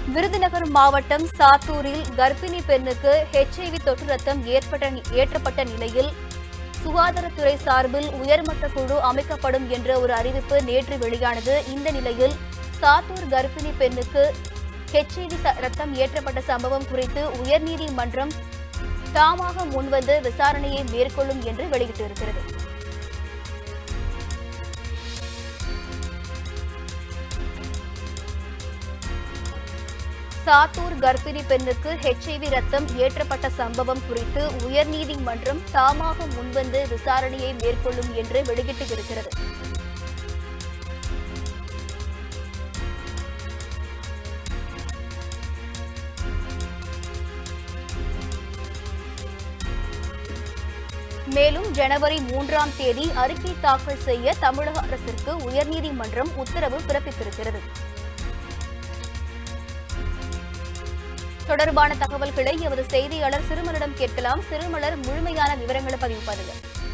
விருதுநகர் மாவட்டம் சாத்தூரில் கர்ப்பிணி பெண்ணுக்கு ஹெச்ஐவி தொற்று ரத்தம் ஏற்பட்ட ஏற்றப்பட்ட நிலையில் சுகாதாரத்துறை சார்பில் உயர்மட்ட குழு அமைக்கப்படும் என்ற ஒரு அறிவிப்பு நேற்று வெளியானது இந்த நிலையில் சாத்தூர் கர்ப்பிணி பெண்ணுக்கு ஹெச்ஐவி ரத்தம் ஏற்றப்பட்ட சம்பவம் குறித்து உயர்நீதிமன்றம் தாமாக முன்வந்து விசாரணையை மேற்கொள்ளும் என்று வெளியிட்டிருக்கிறது சாத்தூர் கர்ப்பிணி பெண்ணுக்கு ஹெச்ஐவி ரத்தம் ஏற்றப்பட்ட சம்பவம் குறித்து உயர்நீதிமன்றம் தாமாக முன்வந்து விசாரணையை மேற்கொள்ளும் என்று வெளியிட்டு இருக்கிறது மேலும் ஜனவரி மூன்றாம் தேதி அறிக்கை தாக்கல் செய்ய தமிழக அரசிற்கு உயர்நீதிமன்றம் உத்தரவு பிறப்பித்திருக்கிறது தொடர்பான தகவல்களை எமது செய்தியாளர் சிறுமலரிடம் கேட்கலாம் சிறுமலர் முழுமையான விவரங்களை பதிவு பண்ணுங்க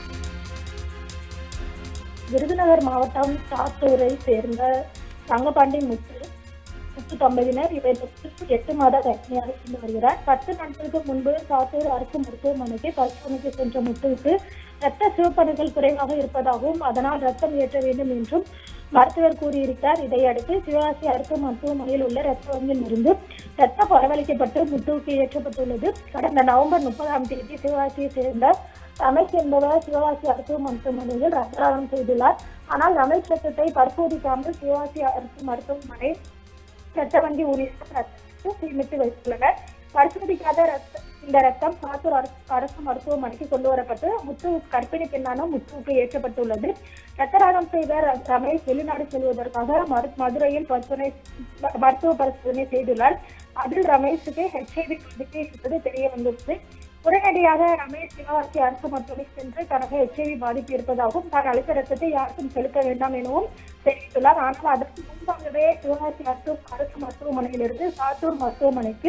விருதுநகர் மாவட்டம் சாத்தூரை சேர்ந்த தங்கபாண்டி முத்து முத்து தம்பதியினர் இவருக்கு எட்டு மாத கர்ப்பிணியாக இருந்து வருகிறார் பத்து நாட்களுக்கு முன்பு சாத்தூர் அரசு மருத்துவமனைக்கு பரிசோதனைக்கு சென்ற முத்துவுக்கு இரத்த சிவப்பணுக்கள் குறைவாக இருப்பதாகவும் அதனால் ரத்தம் ஏற்ற வேண்டும் என்றும் மருத்துவர் கூறியிருக்கிறார் இதையடுத்து சிவகாசி அரசு மருத்துவமனையில் உள்ள ரத்த வங்கியில் இருந்து ரத்தம் வரவழைக்கப்பட்டு முத்துவுக்கு ஏற்றப்பட்டுள்ளது கடந்த நவம்பர் முப்பதாம் தேதி சிவகாசியை சேர்ந்த ரமேஷ் என்பவர் சிவகாசி அரசு மருத்துவமனையில் ரத்த தானம் செய்துள்ளார் ஆனால் ரமேஷ் ரத்தத்தை பரிசோதிக்காமல் சிவகாசி அரசு மருத்துவமனை ரத்த வங்கி ஊழியர்கள் சேமித்து வைத்துள்ளனர் பரிசோதிக்காத ரத்த இந்த ரத்தம் சாத்தூர் அரசு அரசு மருத்துவமனைக்கு கொண்டு வரப்பட்டு முத்து கர்ப்பிணி பெண்ணான முத்துவுக்கு ஏற்றப்பட்டுள்ளது ரத்த தானம் செய்த ர- ரமேஷ் வெளிநாடு செல்வதற்காக மரு- மதுரையில் பரிசோதனை மருத்துவ பரிசோதனை செய்துள்ளார் அதில் ரமேஷுக்கு ஹெச்ஐவி பாதிப்பு இருப்பது தெரிய வந்துள்ளது உடனடியாக ரமேஷ் சிவகாசி அரசு மருத்துவமனை சென்று தனக்கு ஹெச்ஐவி பாதிப்பு இருப்பதாகவும் தான் அளித்த ரத்தத்தை யாருக்கும் செலுத்த வேண்டாம் எனவும் தெரிவித்துள்ளார் ஆனால் அதற்கு முன்பாகவே சிவகாசி அரசு அரசு மருத்துவமனையிலிருந்து சாத்தூர் மருத்துவமனைக்கு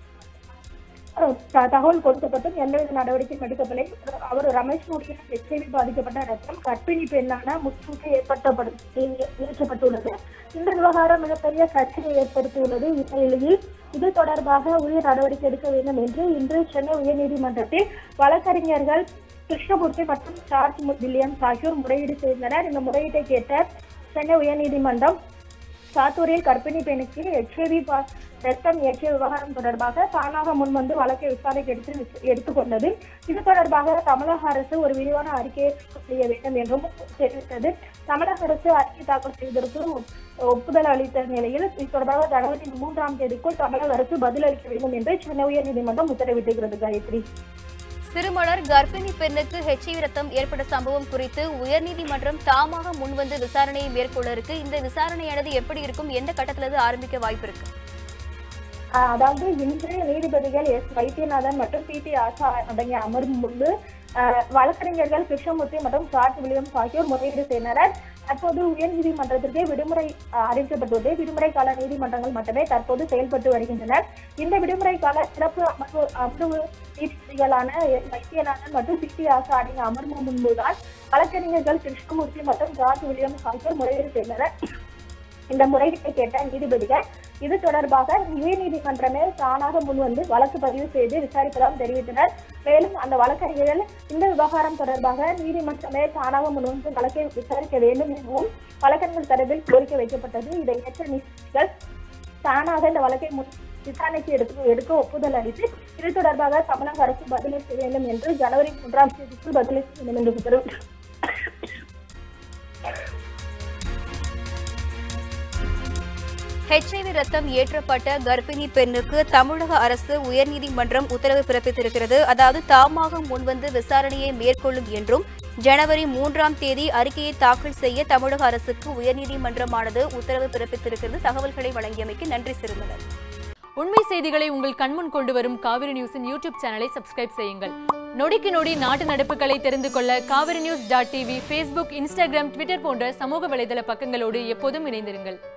அஹ், த- தகவல் கொடுக்கப்பட்டும் எந்தவித நடவடிக்கையும் எடுக்கவில்லை அவர் ரமேஷனுடைய ஹெச்ஐவி பாதிக்கப்பட்ட ரத்தம் கர்ப்பிணி பெண்ணான முத்துக்கு ஏற்பட்டப்படு ஏ- ஏற்றப்பட்டுள்ளது இந்த விவகாரம் மிகப்பெரிய சர்ச்சையை ஏற்படுத்தியுள்ளது இந்நிலையில் இது தொடர்பாக உரிய நடவடிக்கை எடுக்க வேண்டும் என்று இன்று சென்னை உயர்நீதிமன்றத்தில் வழக்கறிஞர்கள் கிருஷ்ணமூர்த்தி மற்றும் ஜார்ஜ் மு- வில்லியம்ஸ் ஆகியோர் முறையீடு செய்தனர் இந்த முறையீட்டை கேட்ட சென்னை உயர்நீதிமன்றம் சாத்தூரில் கர்ப்பிணி பெண்ணுக்கு எச்ஐவி ரத்தம் ஏற்றிய விவகாரம் தொடர்பாக தானாக முன்வந்து வழக்கை விசாரணைக்கு எடுத்து எடுத்துக்கொண்டது இது தொடர்பாக தமிழக அரசு ஒரு விரிவான அறிக்கையை தாக்கல் செய்ய வேண்டும் என்றும் தெரிவித்தது தமிழக அரசு அறிக்கை தாக்கல் செய்வதற்கு ஒப்புதல் அளித்த நிலையில் இது தொடர்பாக ஜனவரி மூன்றாம் தேதிக்குள் தமிழக அரசு பதிலளிக்க வேண்டும் என்று சென்னை உயர்நீதிமன்றம் உத்தரவிட்டிருக்கிறது காயத்ரி சிறுமலர் கர்ப்பிணி பெண்ணுக்கு ஹெச்ஐவி ரத்தம் ஏற்பட்ட சம்பவம் குறித்து உயர்நீதிமன்றம் தாமாக முன்வந்து விசாரணையை மேற்கொள்ள இருக்கு இந்த விசாரணையானது எப்படி இருக்கும் எந்த கட்டத்துல இது ஆரம்பிக்க வாய்ப்பு இருக்கு ஆஹ் அதாவது இன்று நீதிபதிகள் எஸ் வைத்தியநாதன் மற்றும் பி டி ஆஷா அடங்கிய அமர்வு முன்பு ஆஹ் வழக்கறிஞர்கள் கிருஷ்ணமூர்த்தி மற்றும் ஜார்ஜ் வில்லியம்ஸ் ஆகியோர் முறையீடு செய்தனர் தற்போது உயர்நீதிமன்றத்திற்கு விடுமுறை ஆஹ் அறிவிக்கப்பட்டுள்ளது விடுமுறை கால நீதிமன்றங்கள் மட்டுமே தற்போது செயல்பட்டு வருகின்றனர் இந்த விடுமுறை கால சிறப்பு அமர்வு அமர்வு நீதிபதிகளான எஸ் வைத்தியநாதன் மற்றும் பி டி ஆஷா அடங்கிய அமர்வு முன்புதான் வழக்கறிஞர்கள் கிருஷ்ணமூர்த்தி மற்றும் ஜார்ஜ் வில்லியம்ஸ் ஆகியோர் முறையீடு செய்தனர் இந்த முறையீட்டை கேட்ட நீதிபதிகள் இது தொடர்பாக உயர்நீதிமன்றமே தானாக முன்வந்து வழக்கு பதிவு செய்து விசாரிப்பதாக தெரிவித்தனர் மேலும் அந்த வழக்கறிஞர்கள் இந்த விவகாரம் தொடர்பாக நீதிமன்றமே தானாக முன்வந்து வழக்கை விசாரிக்க வேண்டும் எனவும் வழக்கறிஞர் தரப்பில் கோரிக்கை வைக்கப்பட்டது இதை ஏற்ற நீதிபதிகள் தானாக இந்த வழக்கை முன் விசாரணைக்கு எடுத்து எடுக்க ஒப்புதல் அளித்து இது தொடர்பாக தமிழக அரசு பதிலளிக்க வேண்டும் என்று ஜனவரி மூன்றாம் தேதிக்குள் பதிலளிக்க வேண்டும் என்று உத்தரவு ஹெச்ஐவி ரத்தம் ஏற்றப்பட்ட கர்ப்பிணி பெண்ணுக்கு தமிழக அரசு உயர்நீதிமன்றம் உத்தரவு பிறப்பித்திருக்கிறது அதாவது தாமாக முன்வந்து விசாரணையை மேற்கொள்ளும் என்றும் ஜனவரி மூன்றாம் தேதி அறிக்கையை தாக்கல் செய்ய தமிழக அரசுக்கு உயர்நீதிமன்றமானது உத்தரவு பிறப்பித்திருக்கிறது தகவல்களை வழங்கியமைக்கு நன்றி சிறுமலர் உண்மை செய்திகளை உங்கள் கண்முன் கொண்டு வரும் காவிரி நியூஸின் யூடியூப் சேனலை சப்ஸ்கிரைப் செய்யுங்கள் நொடிக்கு நொடி நாட்டு நடப்புகளை தெரிந்து கொள்ள Kaveri news dot TV Facebook Instagram Twitter போன்ற சமூக வலைதள பக்கங்களோடு எப்போதும் இணைந்திருங்கள்